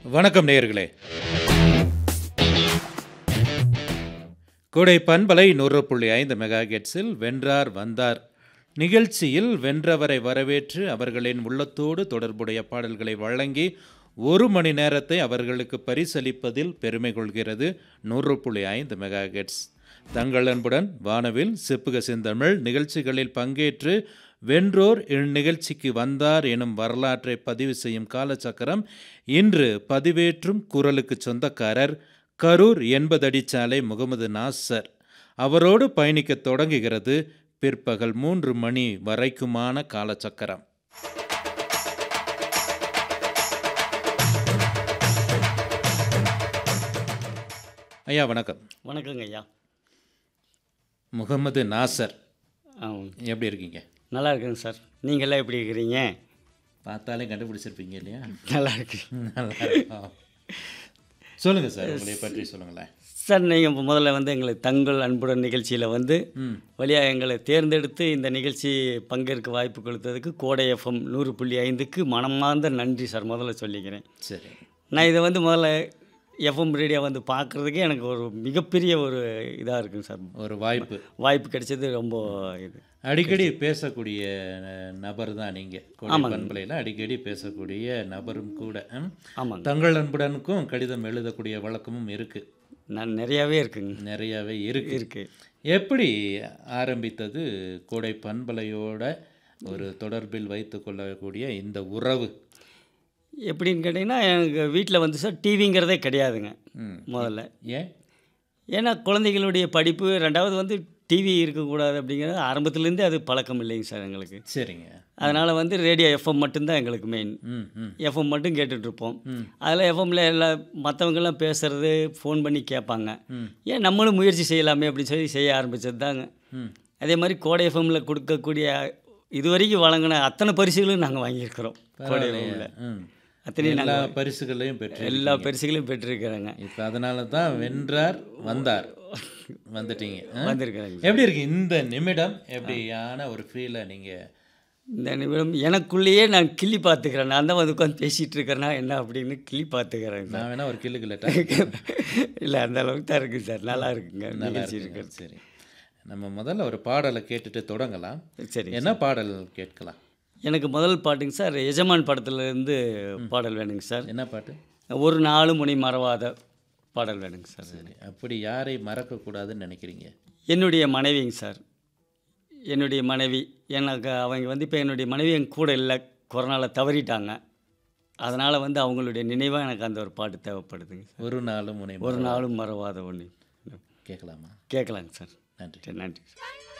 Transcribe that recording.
வணக்கம் நேயர்களே கோடை பண்பலை நூறு புள்ளி ஐந்து மெகா கெட்ஸில் வென்றார் வந்தார் நிகழ்ச்சியில் வென்றவரை வரவேற்று அவர்களின் உள்ளத்தோடு தொடர்புடைய பாடல்களை வழங்கி ஒரு மணி நேரத்தை அவர்களுக்கு பரிசளிப்பதில் பெருமை கொள்கிறது நூறு புள்ளி ஐந்து மெகா கெட்ஸ் தங்கள் அன்புடன் வானவில் சிப்புக செந்தமிழ் நிகழ்ச்சிகளில் பங்கேற்று வென்றோர் இந்நிகழ்ச்சிக்கு வந்தார் எனும் வரலாற்றை பதிவு செய்யும் காலச்சக்கரம் இன்று பதிவேற்றும் குரலுக்கு சொந்தக்காரர் கரூர் எண்பதடி சாலை முகமது நாசர் அவரோடு பயணிக்கத் தொடங்குகிறது பிற்பகல் மூன்று மணி வரைக்குமான காலச்சக்கரம் ஐயா வணக்கம் வணக்கங்க ஐயா முகமது நாசர் ஆ, எப்படி இருக்கீங்க நல்லா இருக்குங்க சார் நீங்கள்லாம் எப்படி இருக்கிறீங்க பார்த்தாலே கண்டுபிடிச்சிருப்பீங்க இல்லையா நல்லா இருக்கு நல்லா இருக்கும். சொல்லுங்க சார் உங்களை பற்றி சொல்லுங்களேன் சார் நீங்கள் இப்போ முதல்ல வந்து எங்களுக்கு தங்கள் அன்புடன் நிகழ்ச்சியில் வந்து ம் வழியாக எங்களை தேர்ந்தெடுத்து இந்த நிகழ்ச்சி பங்கேற்க வாய்ப்பு கொடுத்ததுக்கு கோடை எஃப்எம் நூறு புள்ளி ஐந்துக்கு மனமார்ந்த நன்றி சார் முதல்ல சொல்லிக்கிறேன் சரி நான் இதை வந்து முதல்ல எஃப்எம் ரேடியோ வந்து பார்க்குறதுக்கே எனக்கு ஒரு மிகப்பெரிய ஒரு இதாக இருக்குங்க சார் ஒரு வாய்ப்பு வாய்ப்பு கிடைச்சது ரொம்ப இது அடிக்கடி பேசக்கூடிய அஹ், நபர் தான் நீங்கள் கோடை பண்பலையில் அடிக்கடி பேசக்கூடிய நபரும் கூட ம்? ஆமாங்க தங்கள் அன்புடனுக்கும் கடிதம் எழுதக்கூடிய வழக்கமும் இருக்கு நான் நிறையாவே இருக்குங்க நிறையவே இருக்கு இருக்குது எப்படி ஆரம்பித்தது கோடை பண்பலையோட ஒரு தொடர்பில் வைத்து கொள்ளக்கூடிய இந்த உறவு எப்படின்னு கேட்டிங்கன்னா எனக்கு வீட்டில் வந்து சார் டிவிங்கிறதே கிடையாதுங்க ம். முதல்ல ஏன் ஏன்னா குழந்தைகளுடைய படிப்பு ரெண்டாவது வந்து டிவி இருக்கக்கூடாது அப்படிங்கிறது ஆரம்பத்துலேருந்தே அது பழக்கம் இல்லைங்க சார் எங்களுக்கு சரிங்க அதனால் வந்து ரேடியோ எஃப்எம் மட்டும்தான் எங்களுக்கு மெயின் ம் ம் எஃப்எம் மட்டும் கேட்டுட்ருப்போம் ம். அதில் எஃப்எம்ல எல்லா மற்றவங்கெல்லாம் பேசுகிறது ஃபோன் பண்ணி கேட்பாங்க ம். ஏன் நம்மளும் முயற்சி செய்யலாமே அப்படின்னு சொல்லி செய்ய ஆரம்பிச்சது தாங்க ம் அதே மாதிரி கோடை எஃப்எம்ல கொடுக்கக்கூடிய இதுவரைக்கும் வழங்கின அத்தனை பரிசுகளும் நாங்கள் வாங்கியிருக்கிறோம் கோடை எஃப்எம்ல ம் அத்தனை எல்லா பரிசுகளையும் பெற்று எல்லா பரிசுகளையும் பெற்றிருக்கிறேங்க இப்போ அதனால தான் வென்றார் வந்தார் வந்துட்டீங்க ஆ? வந்திருக்கிறேங்க எப்படி இருக்கு இந்த நிமிடம் எப்படியான ஒரு ஃபீலை நீங்கள் இந்த நிமிடம் எனக்குள்ளேயே நான் கிள்ளி பார்த்துக்கிறேன் நான் தான் வந்து உட்காந்து பேசிகிட்டு இருக்கிறேன்னா என்ன அப்படின்னு கிள்ளி பார்த்துக்கிறேன் சார் நான் வேணா ஒரு கில்லு கில்லட்டா இல்லை அந்த அளவுக்கு தான் இருக்குது சார் நல்லா இருக்குங்க நிகழ்ச்சி இருக்கு சரி நம்ம முதல்ல ஒரு பாடலை கேட்டுட்டு தொடங்கலாம் சரி என்ன பாடல் கேட்கலாம் எனக்கு முதல் பாட்டுங்க சார் எஜமான் படத்துலேருந்து பாடல் வேணுங்க சார் என்ன பாட்டு ஒரு நாலு முனை மறவாத பாடல் வேணுங்க சார் சரி அப்படி யாரை மறக்கக்கூடாதுன்னு நினைக்கிறீங்க என்னுடைய மனைவிங்க சார் என்னுடைய மனைவி எனக்கு அவங்க வந்து இப்போ என்னுடைய மனைவி என் கூட இல்லை கொரோனாவில் தவறிட்டாங்க அதனால் வந்து அவங்களுடைய நினைவாக எனக்கு அந்த ஒரு பாட்டு தேவைப்படுதுங்க சார் ஒரு நாளும் முனை ஒரு நாளும் மறவாத ஒன்று கேட்கலாமா கேட்கலாங்க சார் நன்றி சரி நன்றி சார்